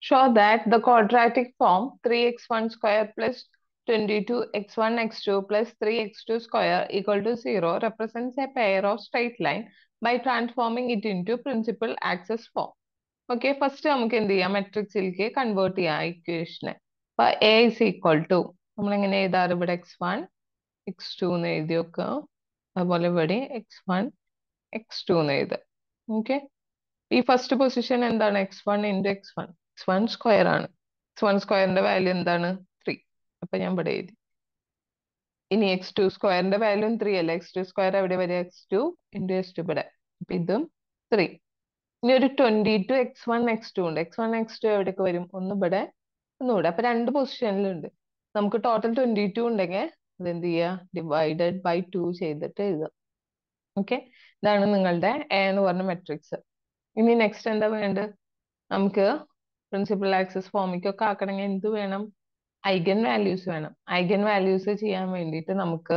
Show that the quadratic form 3x1 square plus 22x1 x2 plus 3x2 square equal to 0 represents a pair of straight line by transforming it into principal axis form. Okay first നമുക്ക് എന്ത് ചെയ്യാം മെട്രിക്സിലേക്ക് convert ചെയ്യാം ഇക്വേഷനെ അപ്പൊ A is equal to നമ്മൾ എങ്ങനെ എഴുതാറ് ഇവിടെ X one x to എന്ന് എഴുതി വെക്കുക അതുപോലെ ഇവിടെ എക്സ് വൺ എക്സ് ടു എന്ന് എഴുതുക ഓക്കെ ഈ ഫസ്റ്റ് പൊസിഷൻ എന്താണ് x one into x one x one square ആണ് എക്സ് വൺ സ്ക്വയറിന്റെ വാല്യൂ എന്താണ് ത്രീ അപ്പൊ ഞാൻ ഇവിടെ എഴുതി ഇനി എക്സ് ടു സ്ക്വയറിന്റെ വാല്യൂ ത്രീ അല്ല എക്സ് ടു സ്ക്വയർ എവിടെ വരെ x two into x two ഇവിടെ അപ്പൊ ഇതും ത്രീ ഇനി ഒരു twenty two x one x two ഉണ്ട് എക്സ് വൺ എക്സ് ടു എവിടേക്ക് വരും ഒന്ന് ഇവിടെ ഒന്ന് ഇവിടെ അപ്പൊ രണ്ട് പൊസിഷനിലുണ്ട് നമുക്ക് ടോട്ടൽ ട്വന്റി ടു ഉണ്ടെങ്കിൽ അതെന്ത് ചെയ്യുക ഡിവൈഡഡ് ബൈ ടു ചെയ്തിട്ട് എഴുതുക ഓക്കെ ഇതാണ് നിങ്ങളുടെ എ എന്ന് പറഞ്ഞ മെട്രിക്സ് ഇനി നെക്സ്റ്റ് എന്താ വേണ്ടത് നമുക്ക് പ്രിൻസിപ്പൽ ആക്സസ് ഫോമിക്കൊക്കെ ആക്കണമെങ്കിൽ എന്ത് വേണം ഐഗൻ വാല്യൂസ് വേണം ഐഗൻ വാല്യൂസ് ചെയ്യാൻ വേണ്ടിയിട്ട് നമുക്ക്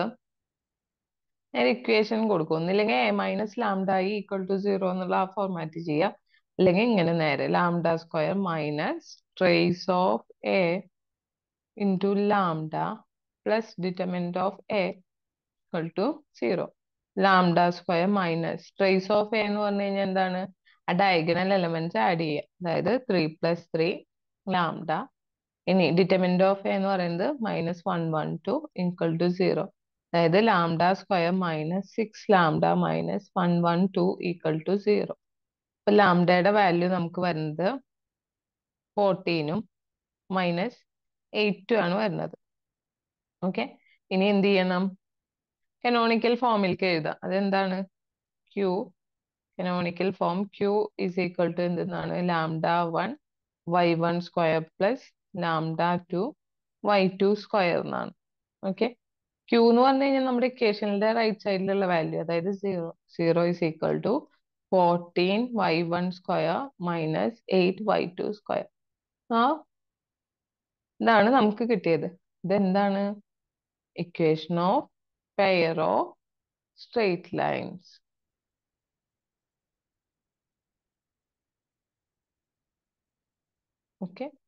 ഞാൻ ഇക്വേഷൻ കൊടുക്കും ഒന്നില്ലെങ്കിൽ A minus lambda I equal to zero എന്നുള്ള ആ ഫോർമാറ്റ് ചെയ്യാം അല്ലെങ്കിൽ ഇങ്ങനെ നേരെ lambda square minus trace of A into lambda plus determinant of A equal to zero lambda square minus trace of A എന്ന് പറഞ്ഞു കഴിഞ്ഞാൽ എന്താണ് ആ ഡയഗണൽ എലമെന്റ്സ് ആഡ് ചെയ്യുക അതായത് ത്രീ പ്ലസ് ത്രീ ലാംഡ ഇനി ഡിറ്റർമിനന്റ് ഓഫ് എ എന്ന് പറയുന്നത് minus one one two equal to zero അതായത് lambda square minus six lambda minus one one two equal to zero അപ്പൊ ലാംഡയുടെ വാല്യൂ നമുക്ക് വരുന്നത് ഫോർട്ടീനും മൈനസ് എയ്റ്റും ആണ് വരുന്നത് ഓക്കെ ഇനി എന്ത് ചെയ്യണം കനോണിക്കൽ ഫോമിലേക്ക് എഴുതാം അതെന്താണ് Q canonical form Q is equal to എന്തെന്നാണ് lambda one y one square plus lambda two y two square എന്നാണ് ഓക്കെ ക്യൂ എന്ന് പറഞ്ഞു കഴിഞ്ഞാൽ നമ്മുടെ ഇക്വേഷനിലെ റൈറ്റ് സൈഡിലുള്ള വാല്യൂ അതായത് zero zero is equal to fourteen y one square minus eight y two square ആ ഇതാണ് നമുക്ക് കിട്ടിയത് ഇതെന്താണ് equation of pair of straight lines okay